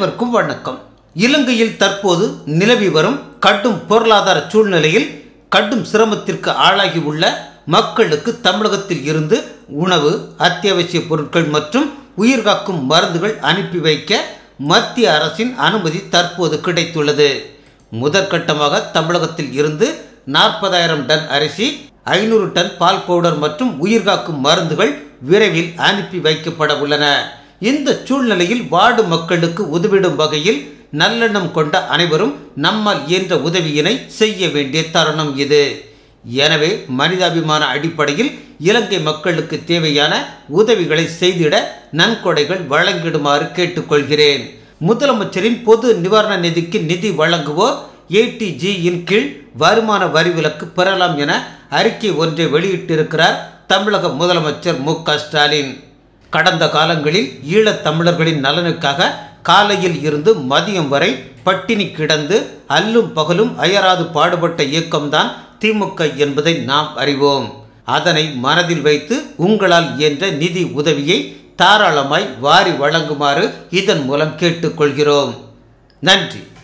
அனைவருக்கும் வணக்கம் இலங்கையில் தற்போது நிலவி வரும் கடும் பொருளாதார சூழ்நிலையில் கடும் சிரமத்திற்கு ஆளாகி உள்ள மக்களுக்கு தமிழகத்தில் இருந்து உணவு அத்தியாவசிய பொருட்கள் மற்றும் உயிர்காக்கும் மருந்துகள் அனுப்பி வைக்க மத்திய அரசின் அனுமதி தற்போது கிடைத்துள்ளது முதற்கட்டமாக தமிழகத்தில் இருந்து நாற்பதாயிரம் டன் அரிசி ஐநூறு டன் பால் பவுடர் மற்றும் உயிர்காக்கும் மருந்துகள் விரைவில் அனுப்பி வைக்கப்பட உள்ளன இந்த சூழ்நிலையில் வார்டு மக்களுக்கு உதவிடும் வகையில் நல்லெண்ணம் கொண்ட அனைவரும் நம்மால் இயன்ற உதவியினை செய்ய வேண்டிய தருணம் இது எனவே மனிதாபிமான அடிப்படையில் இலங்கை மக்களுக்கு தேவையான உதவிகளை செய்திட நன்கொடைகள் வழங்கிடுமாறு கேட்டுக்கொள்கிறேன் முதலமைச்சரின் பொது நிவாரண நிதிக்கு நிதி வழங்குவோர் ஏடிஜியின் கீழ் வருமான வரி விலக்கு பெறலாம் என அறிக்கை ஒன்றை வெளியிட்டிருக்கிறார் தமிழக முதலமைச்சர் மு க ஸ்டாலின் கடந்த காலங்களில் ஈழத் தமிழர்களின் நலனுக்காக காலையில் இருந்து மதியம் வரை பட்டினி கிடந்து அல்லும் பகலும் அயராது பாடுபட்ட இயக்கம்தான் திமுக என்பதை நாம் அறிவோம் அதனை மனதில் வைத்து உங்களால் இயன்ற நிதி உதவியை தாராளமாய் வாரி வழங்குமாறு இதன் மூலம் கேட்டுக்கொள்கிறோம் நன்றி